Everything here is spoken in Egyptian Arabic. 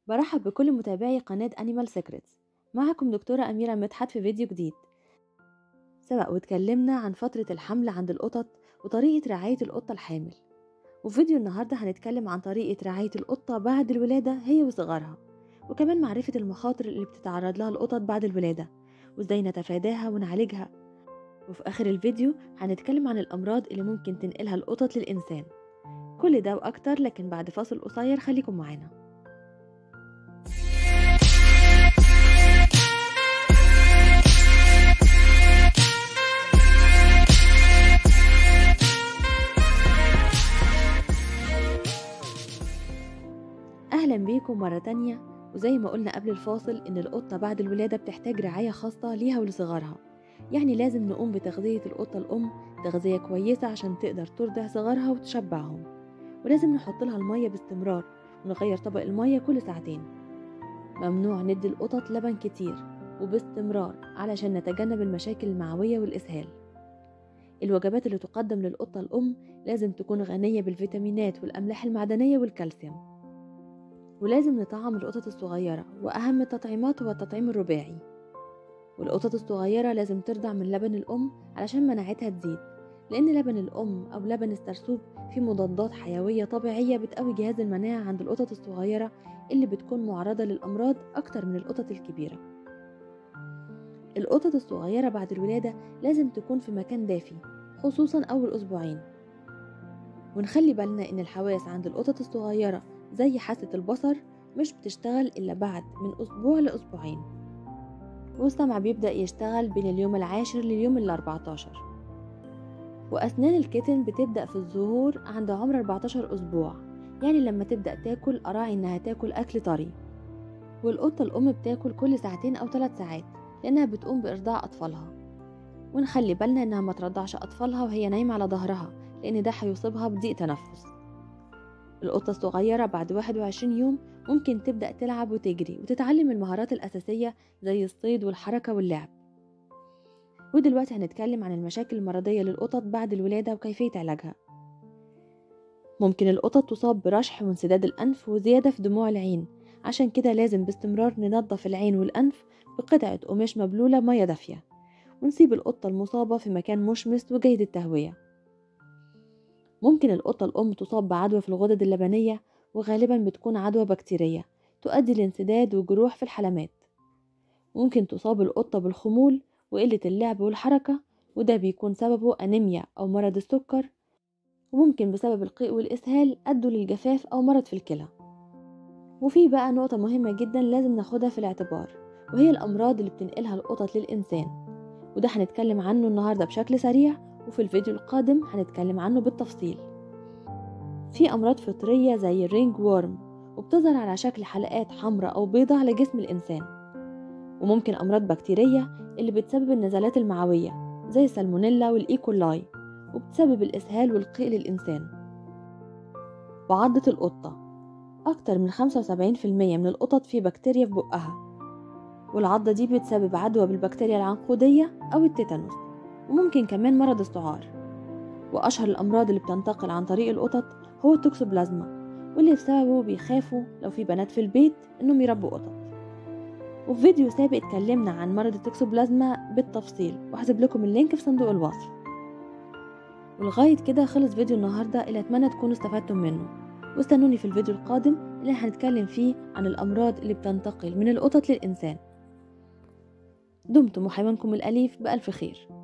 برحب بكل متابعي قناة أنيمال سيكريتس معكم دكتورة أميرة مدحت في فيديو جديد سبق واتكلمنا عن فترة الحمل عند القطط وطريقة رعاية القطة الحامل وفي فيديو النهاردة هنتكلم عن طريقة رعاية القطة بعد الولادة هي وصغارها وكمان معرفة المخاطر اللي بتتعرض لها القطط بعد الولادة وازاي نتفاداها ونعالجها وفي آخر الفيديو هنتكلم عن الأمراض اللي ممكن تنقلها القطط للإنسان كل ده وأكتر لكن بعد فاصل قصير خليكم معانا أهلا بيكم مرة تانية وزي ما قلنا قبل الفاصل إن القطة بعد الولادة بتحتاج رعاية خاصة ليها ولصغارها يعني لازم نقوم بتغذية القطة الأم تغذية كويسة عشان تقدر ترضع صغارها وتشبعهم ولازم نحط لها المية باستمرار ونغير طبق المية كل ساعتين ممنوع ندي القطط لبن كتير وباستمرار علشان نتجنب المشاكل المعوية والإسهال الوجبات اللي تقدم للقطة الأم لازم تكون غنية بالفيتامينات والأملاح المعدنية والكالسيوم ولازم نطعم القطط الصغيرة وأهم التطعيمات هو التطعيم الرباعي والقطط الصغيرة لازم ترضع من لبن الأم علشان مناعتها تزيد لأن لبن الأم أو لبن السرسوب فيه مضادات حيوية طبيعية بتقوي جهاز المناعة عند القطط الصغيرة اللي بتكون معرضة للأمراض أكتر من القطط الكبيرة القطط الصغيرة بعد الولادة لازم تكون في مكان دافي خصوصا أول أسبوعين ونخلي بالنا إن الحواس عند القطط الصغيرة زي حاسة البصر مش بتشتغل إلا بعد من أسبوع لأسبوعين والسمع بيبدأ يشتغل بين اليوم العاشر لليوم الأربعتاشر وأسنان الكتن بتبدأ في الظهور عند عمر 14 أسبوع يعني لما تبدأ تاكل أراعي إنها تاكل أكل طري والقطة الأم بتاكل كل ساعتين أو ثلاث ساعات لأنها بتقوم بإرضاع أطفالها ونخلي بالنا إنها ما ترضعش أطفالها وهي نايمة على ظهرها لأن ده هيصيبها بضيق تنفس القطة الصغيرة بعد 21 يوم ممكن تبدأ تلعب وتجري وتتعلم المهارات الأساسية زي الصيد والحركة واللعب ودلوقتي هنتكلم عن المشاكل المرضية للقطط بعد الولادة وكيفية علاجها ممكن القطط تصاب برشح وانسداد الأنف وزيادة في دموع العين عشان كده لازم باستمرار ننظف العين والأنف بقطعة قماش مبلولة مية دافية ونسيب القطة المصابة في مكان مشمس وجيد التهوية ممكن القطة الأم تصاب بعدوى في الغدد اللبنية وغالبا بتكون عدوى بكتيرية تؤدي لانسداد وجروح في الحلمات ممكن تصاب القطة بالخمول وقلة اللعب والحركة وده بيكون سببه أنيميا أو مرض السكر وممكن بسبب القيء والإسهال أدوا للجفاف أو مرض في الكلى وفي بقى نقطة مهمة جدا لازم ناخدها في الاعتبار وهي الأمراض اللي بتنقلها القطط للإنسان وده هنتكلم عنه النهاردة بشكل سريع وفي الفيديو القادم هنتكلم عنه بالتفصيل في أمراض فطرية زي الرينج وورم وبتظهر على شكل حلقات حمراء أو بيضاء على جسم الإنسان وممكن أمراض بكتيرية اللي بتسبب النزلات المعوية زي السالمونيلا والإيكولاي وبتسبب الإسهال والقيء للإنسان وعضة القطة أكتر من 75% من القطط في بكتيريا في بقها والعضة دي بتسبب عدوى بالبكتيريا العنقودية أو التيتانوس وممكن كمان مرض السعار وأشهر الأمراض اللي بتنتقل عن طريق القطط هو التوكسوبلازما واللي بسببه بيخافوا لو في بنات في البيت إنهم يربوا قطط وفي فيديو سابق اتكلمنا عن مرض التوكسوبلازما بالتفصيل وهسيب لكم اللينك في صندوق الوصف ولغاية كده خلص فيديو النهاردة اللي أتمنى تكونوا استفدتم منه واستنوني في الفيديو القادم اللي هنتكلم فيه عن الأمراض اللي بتنتقل من القطط للإنسان دمتم وحيوانكم الأليف بألف خير